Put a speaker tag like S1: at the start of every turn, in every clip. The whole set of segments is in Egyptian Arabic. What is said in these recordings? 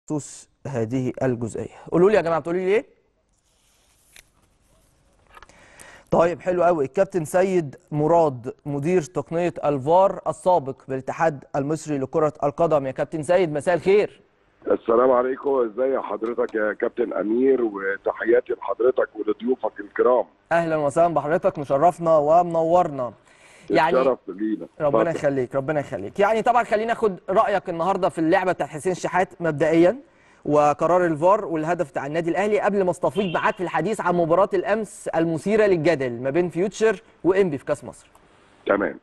S1: بخصوص هذه الجزئيه قولوا لي يا جماعه بتقولوا لي ايه طيب حلو قوي الكابتن سيد مراد مدير تقنيه الفار السابق بالاتحاد المصري لكره القدم يا كابتن سيد مساء الخير
S2: السلام عليكم ازي حضرتك يا كابتن امير وتحياتي لحضرتك ولضيوفك الكرام
S1: اهلا وسهلا بحضرتك مشرفنا ومنورنا يعني
S2: الشرف لينا
S1: ربنا
S2: اتفضل.
S1: يخليك ربنا يخليك يعني طبعا خلينا ناخد رايك النهارده في اللعبه بتاعت حسين الشحات مبدئيا وقرار الفار والهدف بتاع النادي الاهلي قبل ما استفيض معاك في الحديث عن مباراه الامس المثيره للجدل ما بين فيوتشر وانبي في كاس مصر
S2: تمام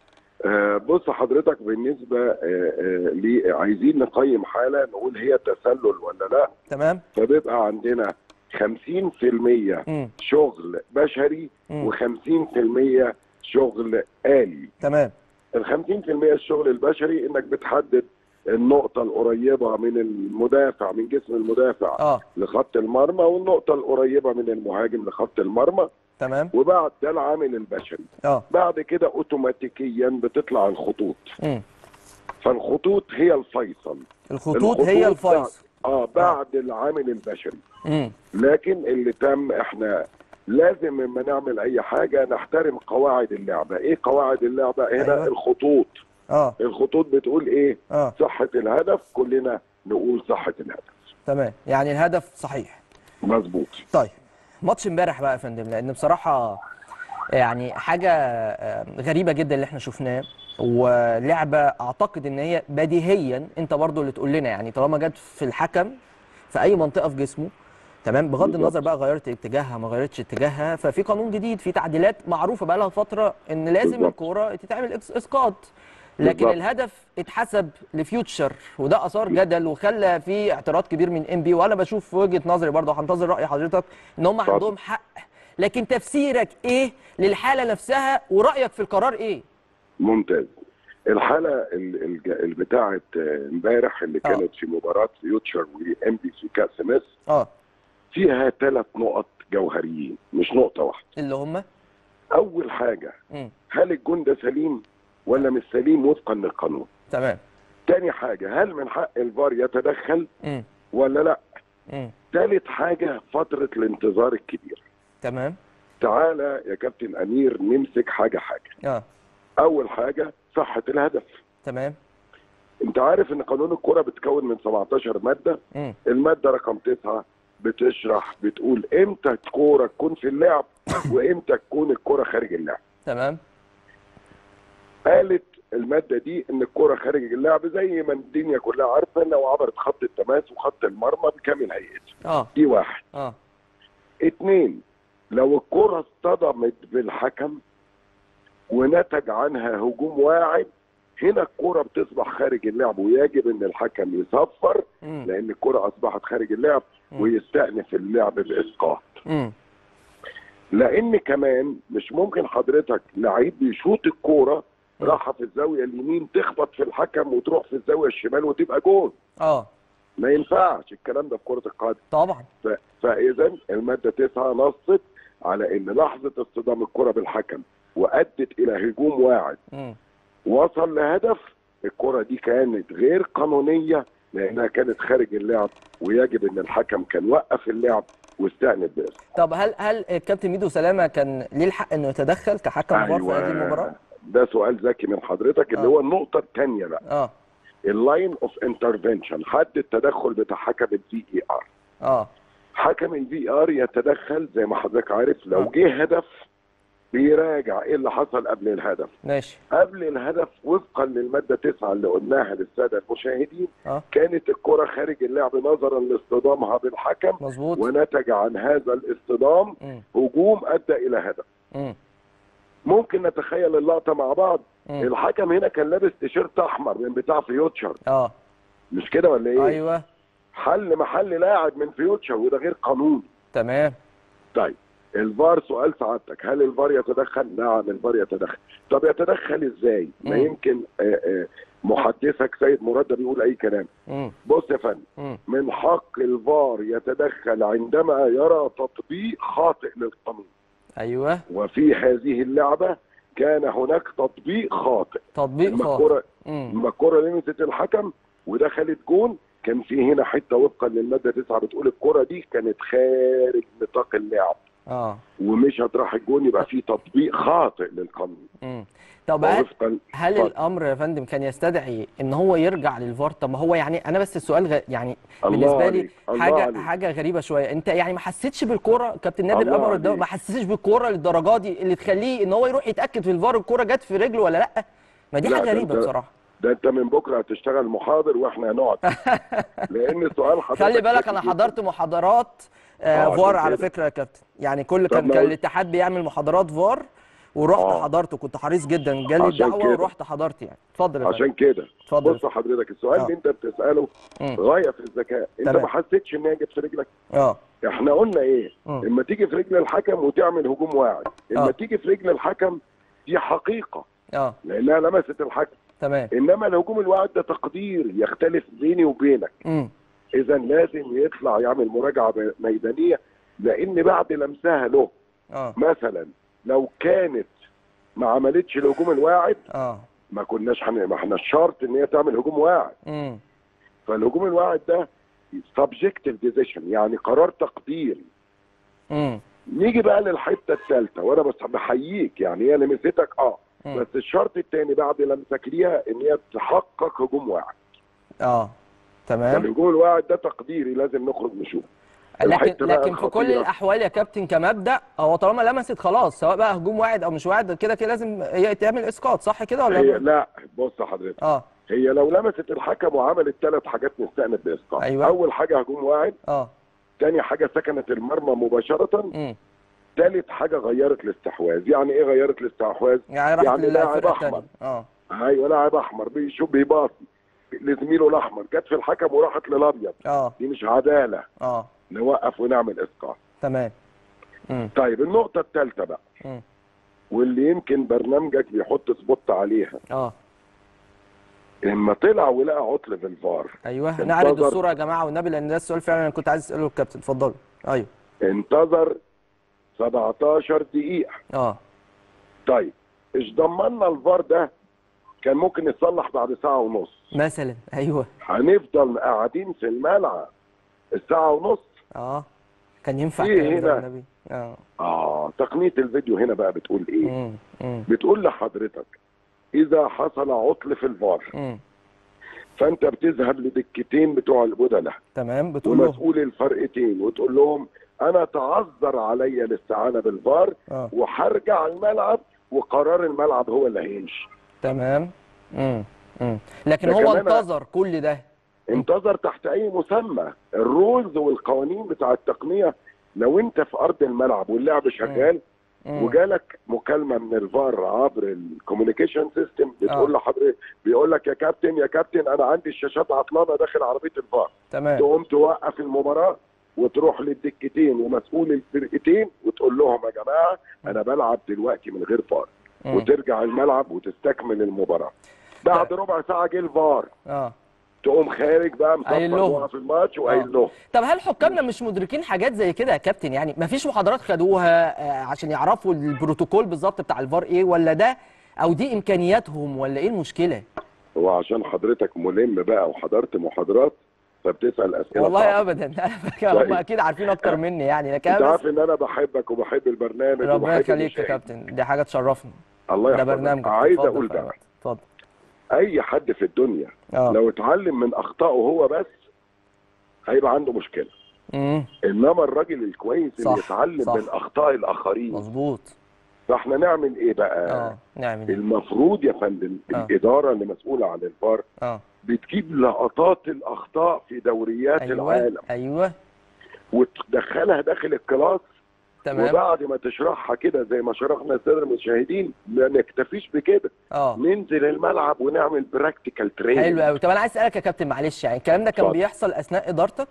S2: آه بص حضرتك بالنسبه آه آه لي عايزين نقيم حاله نقول هي تسلل ولا لا
S1: تمام
S2: فبيبقى عندنا 50%
S1: مم.
S2: شغل بشري
S1: مم.
S2: و50% شغل آلي
S1: تمام
S2: ال 50% الشغل البشري انك بتحدد النقطة القريبة من المدافع من جسم المدافع
S1: اه
S2: لخط المرمى والنقطة القريبة من المهاجم لخط المرمى
S1: تمام
S2: وبعد ده العامل البشري
S1: اه
S2: بعد كده اوتوماتيكيا بتطلع الخطوط
S1: مم.
S2: فالخطوط هي الفيصل
S1: الخطوط هي
S2: بعد
S1: الفيصل
S2: اه بعد العامل البشري
S1: مم.
S2: لكن اللي تم احنا لازم لما نعمل اي حاجه نحترم قواعد اللعبه ايه قواعد اللعبه هنا
S1: أيوة.
S2: أيوة. الخطوط
S1: اه
S2: الخطوط بتقول ايه
S1: اه
S2: صحه الهدف كلنا نقول صحه الهدف
S1: تمام يعني الهدف صحيح
S2: مظبوط
S1: طيب ماتش امبارح بقى يا فندم لان بصراحه يعني حاجه آه، غريبه جدا اللي احنا شفناه ولعبه اعتقد ان هي بديهيا انت برضو اللي تقول لنا يعني طالما جت في الحكم في اي منطقه في جسمه تمام بغض
S2: بالظبط.
S1: النظر بقى غيرت اتجاهها ما غيرتش اتجاهها ففي قانون جديد في تعديلات معروفه بقى لها فتره ان لازم
S2: بالظبط.
S1: الكوره تتعمل إس- اسقاط لكن
S2: بالظبط.
S1: الهدف اتحسب لفيوتشر وده اثار جدل وخلى في اعتراض كبير من ام بي وانا بشوف في وجهه نظري برضه هنتظر راي حضرتك ان هم
S2: اتفضل.
S1: عندهم حق لكن تفسيرك ايه للحاله نفسها ورايك في القرار ايه؟
S2: ممتاز الحاله ال- الج- اللي بتاعه آه، امبارح اللي
S1: آه.
S2: كانت في مباراه فيوتشر وام بي في كاس مصر
S1: اه
S2: فيها ثلاث نقط جوهريين مش نقطه واحده
S1: اللي هم
S2: اول حاجه
S1: مم.
S2: هل الجون ده سليم ولا مش سليم وفقا للقانون
S1: تمام
S2: تاني حاجه هل من حق الفار يتدخل
S1: مم.
S2: ولا لا
S1: مم.
S2: تالت حاجه فتره الانتظار الكبير
S1: تمام
S2: تعالى يا كابتن امير نمسك حاجه حاجه
S1: اه
S2: اول حاجه صحه الهدف
S1: تمام
S2: انت عارف ان قانون الكره بتكون من 17 ماده
S1: مم.
S2: الماده رقم 9 بتشرح بتقول امتى الكوره تكون في اللعب وامتى تكون الكوره خارج اللعب
S1: تمام
S2: قالت الماده دي ان الكوره خارج اللعب زي ما الدنيا كلها عارفه لو عبرت خط التماس وخط المرمى بكامل هيئته
S1: اه
S2: دي واحد
S1: اه
S2: اتنين لو الكرة اصطدمت بالحكم ونتج عنها هجوم واعد هنا الكرة بتصبح خارج اللعب ويجب ان الحكم يصفر
S1: مم.
S2: لان الكرة اصبحت خارج اللعب
S1: مم.
S2: ويستأنف اللعب باسقاط
S1: مم.
S2: لان كمان مش ممكن حضرتك لعيب بيشوط الكرة
S1: مم.
S2: راحة في الزاوية اليمين تخبط في الحكم وتروح في الزاوية الشمال وتبقى جول
S1: اه
S2: ما ينفعش الكلام ده في كرة القدم
S1: طبعا
S2: ف- فاذا الماده 9 نصت على ان لحظه اصطدام الكره بالحكم وادت الى هجوم واعد
S1: مم.
S2: وصل لهدف الكره دي كانت غير قانونيه لانها كانت خارج اللعب ويجب ان الحكم كان وقف اللعب واستأنف باسم
S1: طب هل هل الكابتن ميدو سلامه كان ليه الحق انه يتدخل كحكم فار في هذه المباراه؟
S2: ده سؤال ذكي من حضرتك اللي
S1: آه.
S2: هو النقطه الثانيه بقى
S1: اه
S2: اللاين اوف انترفنشن حد التدخل بتاع حكم الفي اي ار
S1: اه
S2: حكم الفي ار يتدخل زي ما حضرتك عارف لو
S1: آه.
S2: جه هدف بيراجع ايه اللي حصل قبل الهدف
S1: ماشي
S2: قبل الهدف وفقا للماده 9 اللي قلناها للساده المشاهدين
S1: اه
S2: كانت الكره خارج اللعب نظرا لاصطدامها بالحكم
S1: مظبوط
S2: ونتج عن هذا الاصطدام
S1: مم.
S2: هجوم ادى الى هدف
S1: مم.
S2: ممكن نتخيل اللقطه مع بعض
S1: مم.
S2: الحكم هنا كان لابس تيشيرت احمر من بتاع فيوتشر
S1: اه
S2: مش كده ولا ايه
S1: ايوه
S2: حل محل لاعب من فيوتشر وده غير قانوني
S1: تمام
S2: طيب الفار سؤال سعادتك هل الفار يتدخل؟ نعم الفار يتدخل طب يتدخل ازاي؟ ما
S1: مم.
S2: يمكن آه، آه، محدثك سيد مراد ده بيقول اي كلام
S1: مم.
S2: بص يا فندم
S1: مم.
S2: من حق الفار يتدخل عندما يرى تطبيق خاطئ للقانون
S1: ايوه
S2: وفي هذه اللعبه كان هناك تطبيق خاطئ
S1: تطبيق
S2: لما
S1: خاطئ
S2: الكره
S1: مم.
S2: لما الكره لمست الحكم ودخلت جون كان في هنا حته وفقا للماده 9 بتقول الكره دي كانت خارج نطاق اللعب
S1: اه
S2: ومش هتروح الجون يبقى في تطبيق خاطئ للقانون
S1: امم طب هل
S2: وفقا
S1: هل
S2: اتفضل.
S1: الامر يا فندم كان يستدعي ان هو يرجع للفار طب ما هو يعني انا بس السؤال غ... يعني
S2: الله
S1: بالنسبه لي
S2: عليك، الله
S1: حاجه
S2: عليك.
S1: حاجه غريبه شويه انت يعني ما حسيتش بالكوره كابتن نادر
S2: الله
S1: قمر الدولي
S2: عليك.
S1: ما حسيتش بالكوره للدرجه دي اللي تخليه ان هو يروح يتاكد في الفار الكوره جت في رجله ولا لا ما دي
S2: لا،
S1: حاجه
S2: ده
S1: غريبه
S2: أنت-
S1: بصراحه
S2: ده انت من بكره هتشتغل محاضر واحنا هنقعد لان سؤال حضرتك
S1: خلي بالك
S2: ذكي
S1: انا
S2: جداً.
S1: حضرت محاضرات آه
S2: آه،
S1: فار
S2: عشان
S1: على
S2: كده.
S1: فكره يا كابتن يعني كل
S2: طب
S1: كان
S2: ما
S1: كان
S2: قلت-
S1: الاتحاد بيعمل محاضرات فار ورحت
S2: آه.
S1: حضرت وكنت حريص جدا جالي
S2: عشان
S1: الدعوه
S2: كده.
S1: ورحت حضرت يعني اتفضل يا
S2: عشان
S1: فندم
S2: كده
S1: اتفضل
S2: بص حضرتك السؤال
S1: آه.
S2: اللي انت بتساله
S1: مم.
S2: غايه في الذكاء انت
S1: تمام.
S2: ما حسيتش ان هي جت في رجلك
S1: اه
S2: احنا قلنا ايه
S1: مم.
S2: اما تيجي في رجل الحكم وتعمل هجوم واعد اما
S1: آه.
S2: تيجي في رجل الحكم دي حقيقه
S1: اه
S2: لانها لمست الحكم
S1: تمام
S2: انما الهجوم الواعد ده تقدير يختلف بيني وبينك
S1: امم
S2: اذا لازم يطلع يعمل مراجعه ميدانيه لان بعد لمسها له
S1: اه
S2: مثلا لو كانت ما عملتش الهجوم الواعد
S1: اه
S2: ما كناش حن... ما احنا شرط ان هي تعمل هجوم واعد
S1: امم
S2: فالهجوم الواعد ده subjective decision يعني قرار تقديري
S1: امم
S2: نيجي بقى للحته الثالثه وانا بس بحييك يعني هي لمستك اه
S1: مم.
S2: بس الشرط الثاني بعد لمسك ليها ان هي تحقق هجوم واعد
S1: اه تمام
S2: فالهجوم الواعد ده تقديري لازم نخرج نشوفه
S1: لكن
S2: الحتة بقى
S1: لكن في كل
S2: الخطيرة.
S1: الاحوال يا كابتن كمبدا هو طالما لمست خلاص سواء بقى هجوم واعد او مش واعد كده كده لازم يتعمل اسقاط صح كده ولا
S2: هي
S1: لا؟
S2: لا بص حضرتك
S1: اه
S2: هي لو لمست الحكم وعملت ثلاث حاجات نستأنف بإسقاط
S1: أيوة.
S2: أول حاجة هجوم واعد
S1: اه
S2: تاني حاجة سكنت المرمى مباشرة
S1: امم
S2: تالت حاجة غيرت الاستحواذ يعني إيه غيرت الاستحواذ؟
S1: يعني راحت
S2: يعني لاعب
S1: للفرقه
S2: أحمر.
S1: الثانيه اه
S2: أيوة لاعب أحمر بيشوف بيباصي لزميله الأحمر جت في الحكم وراحت للأبيض
S1: اه
S2: دي مش عدالة
S1: اه
S2: نوقف ونعمل إسقاط
S1: تمام امم
S2: طيب النقطة الثالثة بقى
S1: مم.
S2: واللي يمكن برنامجك بيحط سبوت عليها
S1: اه
S2: لما طلع ولقى عطل في الفار
S1: ايوه
S2: انتظر.
S1: نعرض الصوره يا جماعه والنبي لان ده السؤال فعلا انا كنت عايز اساله الكابتن اتفضلوا ايوه
S2: انتظر 17 دقيقة
S1: اه
S2: طيب ايش ضمننا الفار ده كان ممكن يتصلح بعد ساعة ونص
S1: مثلا ايوه
S2: هنفضل قاعدين في الملعب الساعة ونص
S1: اه كان ينفع
S2: إيه
S1: الكلام ده
S2: هنا؟
S1: والنبي اه
S2: اه تقنية الفيديو هنا بقى بتقول ايه
S1: امم امم
S2: بتقول لحضرتك اذا حصل عطل في الفار
S1: امم
S2: فانت بتذهب لدكتين بتوع البدلة
S1: تمام بتقول له
S2: ومسؤول الفرقتين وتقول لهم انا تعذر عليا الاستعانة بالفار
S1: اه
S2: وهرجع الملعب وقرار الملعب هو اللي هيمشي
S1: تمام امم امم لكن
S2: ده
S1: هو
S2: كمان-
S1: انتظر كل ده
S2: انتظر تحت اي مسمى الرولز والقوانين بتاع التقنيه لو انت في ارض الملعب واللعب شغال
S1: مم.
S2: وجالك مكالمه من الفار عبر الكوميونيكيشن سيستم بتقول
S1: آه.
S2: لحضرتك بيقول لك يا كابتن يا كابتن انا عندي الشاشات عطلانه داخل عربيه الفار
S1: تمام
S2: تقوم توقف المباراه وتروح للدكتين ومسؤول الفرقتين وتقول لهم يا جماعه انا بلعب دلوقتي من غير فار
S1: مم.
S2: وترجع الملعب وتستكمل المباراه بعد ربع ساعه جه الفار
S1: اه
S2: تقوم خارج بقى
S1: قايل
S2: مصفر
S1: لهم.
S2: وقف الماتش وقايل
S1: آه.
S2: لهم
S1: طب هل حكامنا مش مدركين حاجات زي كده يا كابتن يعني مفيش محاضرات خدوها آه، عشان يعرفوا البروتوكول بالظبط بتاع الفار ايه ولا ده او دي امكانياتهم ولا ايه المشكله
S2: هو عشان حضرتك ملم بقى وحضرت محاضرات فبتسال اسئله
S1: والله
S2: صعبة.
S1: ابدا انا فاكر هم
S2: طيب.
S1: اكيد عارفين اكتر مني يعني لكن
S2: انت
S1: أنا
S2: عارف
S1: بس
S2: ان انا بحبك وبحب البرنامج
S1: ربنا
S2: وبحب
S1: يخليك يا
S2: المشاهد.
S1: كابتن دي حاجه تشرفني
S2: الله
S1: ده
S2: يحفظك
S1: برنامجك
S2: عايز
S1: اتفضل
S2: اقول
S1: في أي
S2: بقى
S1: وقت. اتفضل
S2: اي حد في الدنيا
S1: اه
S2: لو اتعلم من اخطائه هو بس هيبقى عنده مشكله
S1: امم
S2: انما الراجل الكويس اللي
S1: صح،
S2: يتعلم
S1: صح.
S2: من اخطاء الاخرين
S1: مظبوط
S2: فاحنا نعمل ايه بقى
S1: اه نعمل ايه
S2: المفروض يا فندم
S1: آه.
S2: الاداره اللي مسؤوله عن الفار
S1: اه
S2: بتجيب لقطات الاخطاء في دوريات
S1: ايوه
S2: العالم
S1: ايوه
S2: وتدخلها داخل الكلاس
S1: تمام
S2: وبعد ما تشرحها كده زي ما شرحنا الساده المشاهدين ما نكتفيش بكده
S1: اه
S2: ننزل الملعب ونعمل براكتيكال تريننج
S1: حلو قوي طب انا عايز اسالك يا كابتن معلش يعني الكلام ده كان
S2: اتفضل.
S1: بيحصل اثناء ادارتك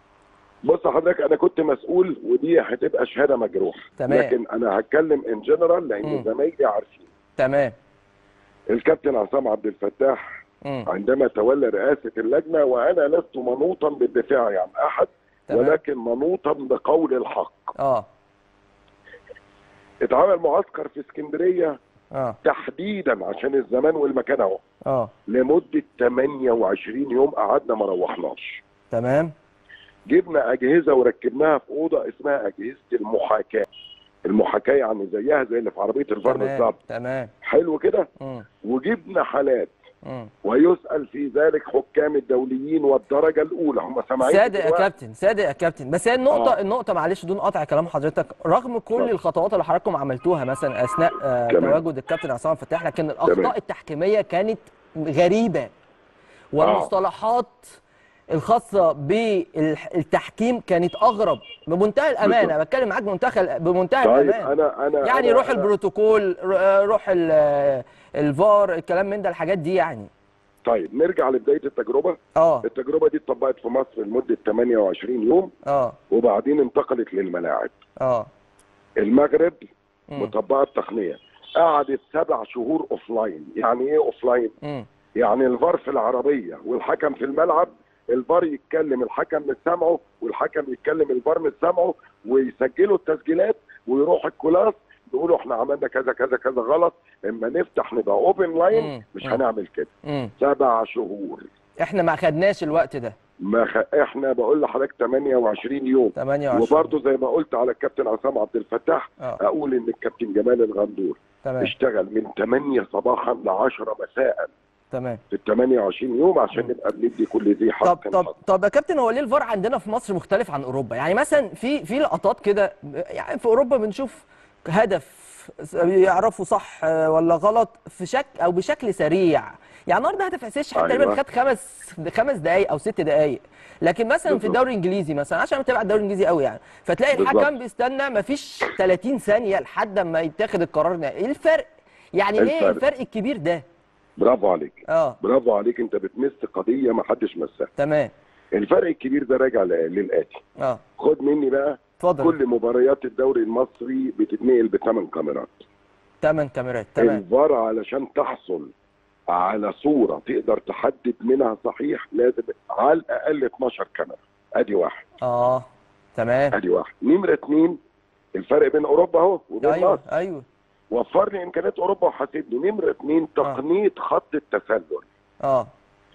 S2: بص حضرتك انا كنت مسؤول ودي هتبقى شهاده مجروح
S1: تمام.
S2: لكن انا هتكلم ان جنرال لان
S1: مم.
S2: زمايلي عارفين
S1: تمام
S2: الكابتن عصام عبد الفتاح
S1: امم
S2: عندما تولى رئاسه اللجنه وانا لست منوطا بالدفاع عن احد
S1: تمام
S2: ولكن منوطا بقول الحق
S1: اه
S2: اتعمل معسكر في اسكندريه
S1: اه
S2: تحديدا عشان الزمان والمكان اهو
S1: اه
S2: لمده 28 يوم قعدنا ما روحناش
S1: تمام
S2: جبنا اجهزه وركبناها في اوضه اسمها اجهزه المحاكاه المحاكاه يعني زيها زي اللي في عربيه الفار
S1: تمام
S2: بالظبط
S1: تمام
S2: حلو كده
S1: مم.
S2: وجبنا حالات
S1: مم.
S2: ويسال في ذلك حكام الدوليين والدرجه الاولى هم سامعين
S1: صادق يا
S2: دلوقتي؟
S1: كابتن صادق يا كابتن بس هي النقطة
S2: آه.
S1: النقطة معلش دون قطع كلام حضرتك رغم كل
S2: اتفضل.
S1: الخطوات اللي حضراتكم عملتوها مثلا أثناء آه
S2: تمام.
S1: تواجد الكابتن عصام فتاح لكن
S2: تمام.
S1: الأخطاء التحكيمية كانت غريبة والمصطلحات الخاصة بالتحكيم كانت أغرب بمنتهى الأمانة
S2: بالظبط.
S1: بتكلم معاك بمنتهى بمنتهى
S2: طيب
S1: الأمانة
S2: انا انا
S1: يعني
S2: أنا
S1: روح
S2: أنا
S1: البروتوكول ر- روح ال- الفار الكلام من ده الحاجات دي يعني
S2: طيب نرجع لبدايه التجربه
S1: اه
S2: التجربه دي اتطبقت في مصر لمده 28 يوم
S1: اه
S2: وبعدين انتقلت للملاعب
S1: اه
S2: المغرب
S1: مم.
S2: مطبقه التقنيه قعدت سبع شهور اوف لاين يعني ايه اوف لاين
S1: مم.
S2: يعني الفار في العربيه والحكم في الملعب الفار يتكلم الحكم مش سامعه والحكم يتكلم الفار مش سامعه ويسجلوا التسجيلات ويروح الكلاس يقولوا احنا عملنا كذا كذا كذا غلط اما نفتح نبقى اوبن لاين
S1: مم.
S2: مش
S1: مم.
S2: هنعمل كده
S1: مم.
S2: سبع شهور
S1: احنا ما خدناش الوقت ده
S2: ما خ... احنا بقول لحضرتك 28 يوم
S1: 28
S2: وبرضه زي ما قلت على الكابتن عصام عبد الفتاح
S1: اه
S2: اقول ان الكابتن جمال الغندور
S1: تمام
S2: اشتغل من 8 صباحا ل 10 مساء
S1: تمام
S2: في ال 28 يوم عشان نبقى بندي كل ذي حق
S1: طب طب طب يا كابتن هو ليه الفار عندنا في مصر مختلف عن اوروبا يعني مثلا في في لقطات كده يعني في اوروبا بنشوف هدف يعرفوا صح ولا غلط في شك او بشكل سريع يعني النهارده هدف اساسي حتى تقريبا
S2: أيوة.
S1: خد خمس خمس دقائق او ست دقائق لكن مثلا في
S2: بالظبط.
S1: الدوري الانجليزي مثلا عشان متابع الدوري الانجليزي قوي يعني فتلاقي
S2: بالظبط.
S1: الحكم بيستنى مفيش 30 ثانيه لحد ما يتاخد القرار ده ايه الفرق يعني ليه
S2: الفرق.
S1: الفرق الكبير ده
S2: برافو عليك
S1: اه
S2: برافو عليك انت بتمس قضيه ما حدش مسها
S1: تمام
S2: الفرق الكبير ده راجع ل- للاتي
S1: اه
S2: خد مني بقى
S1: اتفضل
S2: كل مباريات الدوري المصري بتتنقل بثمان كاميرات
S1: ثمان كاميرات تمام
S2: الفار علشان تحصل على صوره تقدر تحدد منها صحيح لازم على الاقل 12 كاميرا ادي واحد
S1: اه تمام
S2: ادي واحد نمره اثنين الفرق بين اوروبا اهو وبين
S1: ايوه
S2: مصر
S1: ايوه
S2: وفر لي امكانيات اوروبا وحاسبني نمره اثنين تقنيه خط التسلل
S1: اه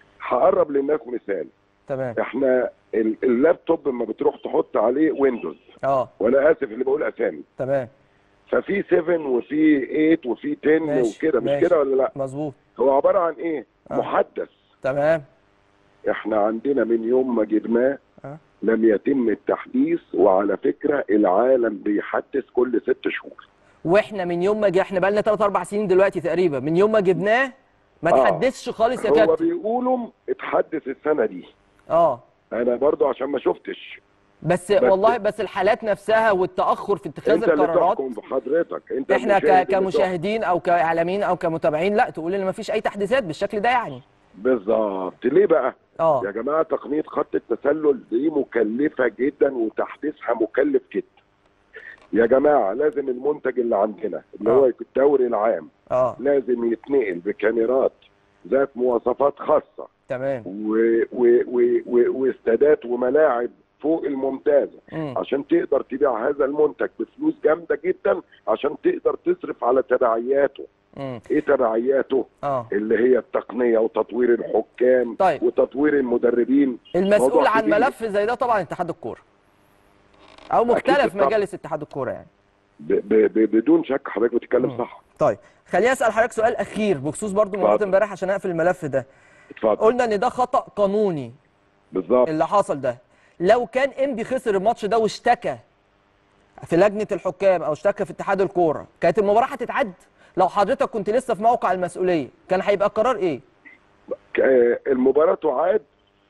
S2: هقرب للناس مثال
S1: تمام
S2: احنا ال- اللابتوب لما بتروح تحط عليه ويندوز
S1: اه
S2: وانا اسف اللي بقول اسامي
S1: تمام
S2: ففي 7 وفي 8 وفي 10
S1: ماشي،
S2: وكده مش
S1: ماشي.
S2: كده ولا لا
S1: مظبوط
S2: هو عباره عن ايه
S1: آه.
S2: محدث
S1: تمام
S2: احنا عندنا من يوم ما جبناه
S1: آه.
S2: لم يتم التحديث وعلى فكره العالم بيحدث كل ست شهور
S1: واحنا من يوم ما جه احنا بقى لنا 3 4 سنين دلوقتي تقريبا من يوم ما جبناه ما
S2: آه.
S1: تحدثش خالص يا
S2: هو
S1: كابتن
S2: بيقولوا اتحدث السنه دي
S1: اه
S2: انا برضو عشان ما شفتش
S1: بس,
S2: بس-
S1: والله بس الحالات نفسها والتاخر في اتخاذ
S2: انت اللي
S1: القرارات
S2: تحكم بحضرتك انت
S1: احنا
S2: المشاهد
S1: ك-
S2: اللي
S1: كمشاهدين او كاعلاميين او كمتابعين لا تقول ان ما فيش اي تحديثات بالشكل ده يعني
S2: بالظبط ليه بقى يا
S1: اه
S2: جماعه تقنيه خط التسلل دي مكلفه جدا وتحديثها مكلف جدا يا جماعه لازم المنتج اللي عندنا اللي
S1: آه.
S2: هو الدوري العام
S1: اه
S2: لازم يتنقل بكاميرات ذات مواصفات خاصه
S1: تمام
S2: و- و- و- و- واستادات وملاعب فوق الممتازه
S1: مم.
S2: عشان تقدر تبيع هذا المنتج بفلوس جامده جدا عشان تقدر تصرف على تبعياته
S1: مم.
S2: ايه تبعياته
S1: اه
S2: اللي هي التقنيه وتطوير الحكام
S1: طيب.
S2: وتطوير المدربين
S1: المسؤول
S2: موضوع
S1: عن
S2: كبير.
S1: ملف زي ده طبعا اتحاد الكوره او
S2: أكيد
S1: مختلف
S2: طبعاً.
S1: مجالس اتحاد الكوره يعني
S2: ب ب ب بدون شك حضرتك بتتكلم
S1: مم.
S2: صح
S1: طيب خليني اسال حضرتك سؤال اخير بخصوص برضو مباراه
S2: اتفضل.
S1: امبارح عشان اقفل الملف ده
S2: اتفضل
S1: قلنا ان ده خطا قانوني
S2: بالظبط
S1: اللي حصل ده لو كان انبي خسر الماتش ده واشتكى في لجنه الحكام او اشتكى في اتحاد الكوره كانت المباراه هتتعد لو حضرتك كنت لسه في موقع المسؤوليه كان هيبقى القرار ايه
S2: ك- آه، المباراه تعاد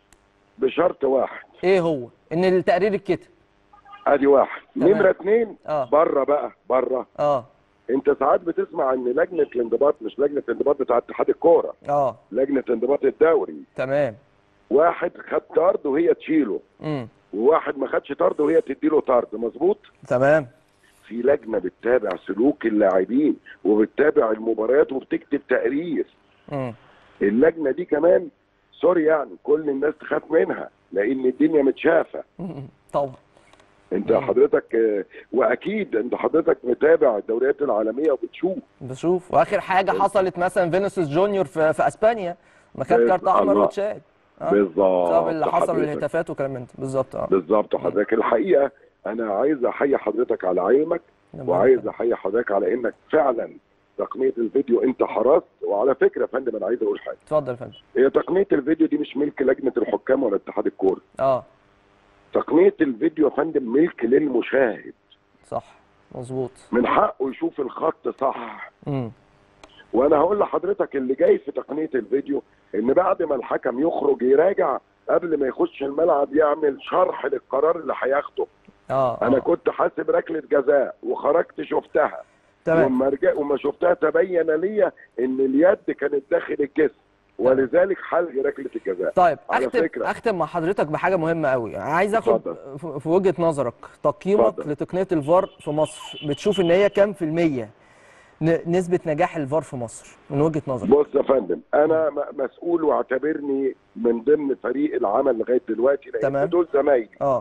S2: بشرط واحد
S1: ايه هو ان التقرير اتكتب
S2: ادي واحد
S1: تمام.
S2: نمره اثنين
S1: اه
S2: بره بقى بره
S1: اه
S2: انت ساعات بتسمع ان لجنه الانضباط مش لجنه الانضباط بتاع اتحاد الكوره
S1: اه
S2: لجنه انضباط الدوري
S1: تمام
S2: واحد خد طرد وهي تشيله
S1: امم
S2: وواحد ما خدش طرد وهي تديله طرد مظبوط
S1: تمام
S2: في لجنه بتتابع سلوك اللاعبين وبتتابع المباريات وبتكتب تقرير
S1: امم
S2: اللجنه دي كمان سوري يعني كل الناس تخاف منها لان الدنيا متشافه
S1: طبعا
S2: انت
S1: مم.
S2: حضرتك آه، واكيد انت حضرتك متابع الدوريات العالميه وبتشوف
S1: بشوف واخر حاجه حصلت مثلا فينيسيوس جونيور في, في اسبانيا ما خد
S2: بس-
S1: كارت احمر
S2: الله.
S1: واتشال اه
S2: بالظبط
S1: بسبب اللي حصل
S2: حضرتك.
S1: والهتافات وكلام من ده بالظبط اه
S2: بالظبط حضرتك الحقيقه انا عايز احيي حضرتك على علمك
S1: نعم.
S2: وعايز احيي حضرتك على انك فعلا تقنيه الفيديو انت حرصت وعلى فكره يا فندم انا عايز اقول حاجه
S1: اتفضل يا فندم
S2: هي تقنيه الفيديو دي مش ملك لجنه الحكام ولا اتحاد الكوره
S1: اه
S2: تقنيه الفيديو يا فندم ملك للمشاهد
S1: صح مظبوط
S2: من حقه يشوف الخط صح
S1: امم
S2: وانا هقول لحضرتك اللي جاي في تقنيه الفيديو ان بعد ما الحكم يخرج يراجع قبل ما يخش الملعب يعمل شرح للقرار اللي هياخده
S1: اه
S2: انا
S1: آه.
S2: كنت حاسب ركله جزاء وخرجت شفتها
S1: تمام
S2: وما رجع وما شفتها تبين لي ان اليد كانت داخل الجسم ولذلك حلغي ركله الجزاء
S1: طيب
S2: على
S1: اختم
S2: فكرة.
S1: اختم مع حضرتك بحاجه مهمه قوي عايز اخد
S2: اتفضل.
S1: ف- في وجهه نظرك تقييمك
S2: اتفضل.
S1: لتقنيه الفار في مصر بتشوف ان هي كام في الميه ن- نسبه نجاح الفار في مصر من وجهه نظرك
S2: بص يا فندم انا م- مسؤول واعتبرني من ضمن فريق العمل لغايه دلوقتي لان
S1: تمام.
S2: دول زمايلي
S1: اه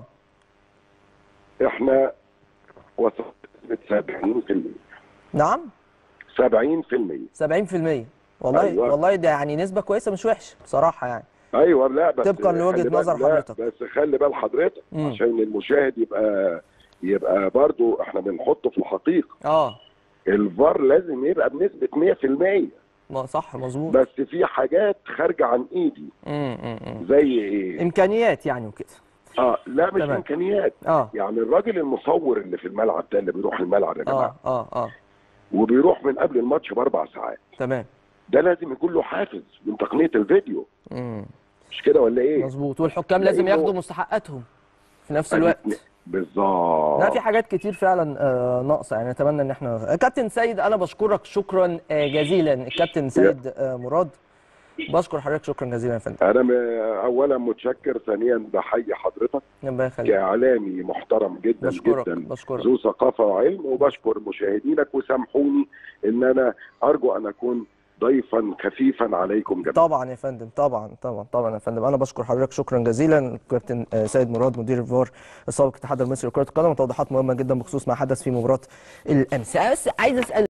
S2: احنا وصلت 70%
S1: نعم
S2: 70%
S1: 70% والله
S2: أيوة.
S1: والله ده يعني نسبه كويسه مش وحشه بصراحه يعني
S2: ايوه لا بس
S1: طبقاً لوجهة
S2: خلي بالك-
S1: نظر
S2: لا،
S1: حضرتك.
S2: بس خلي بال حضرتك
S1: مم.
S2: عشان المشاهد يبقى يبقى برضو احنا بنحطه في الحقيقه
S1: اه
S2: الفار لازم يبقى بنسبه 100%
S1: ما صح مظبوط
S2: بس في حاجات خارجه عن ايدي
S1: امم أمم.
S2: زي ايه؟
S1: امكانيات يعني وكده
S2: اه لا مش
S1: تمام.
S2: امكانيات
S1: اه
S2: يعني الراجل المصور اللي في الملعب ده اللي بيروح الملعب يا جماعه
S1: اه اه اه
S2: وبيروح من قبل الماتش باربع ساعات
S1: تمام
S2: ده لازم يكون له حافز من تقنيه الفيديو
S1: امم
S2: مش كده ولا ايه؟
S1: مظبوط والحكام لازم
S2: لأنه-
S1: ياخدوا مستحقاتهم في نفس الوقت
S2: بالظبط
S1: لا في حاجات كتير فعلا آه، ناقصه يعني اتمنى ان احنا كابتن سيد انا بشكرك شكرا آه، جزيلا الكابتن سيد آه، مراد بشكر حضرتك شكرا جزيلا يا فندم
S2: انا م- اولا متشكر ثانيا بحيي حضرتك
S1: ربنا يخليك
S2: كاعلامي محترم جدا
S1: بشكرك
S2: جدا
S1: بشكرك
S2: ذو ثقافه وعلم وبشكر مشاهدينك وسامحوني ان انا ارجو ان اكون ضيفا خفيفا عليكم جميعا
S1: طبعا يا فندم طبعا طبعا طبعا يا فندم انا بشكر حضرتك شكرا جزيلا الكابتن آه، سيد مراد مدير الفار السابق الاتحاد المصري لكره القدم توضيحات مهمه جدا بخصوص ما حدث في مباراه الامس بس عايز اسال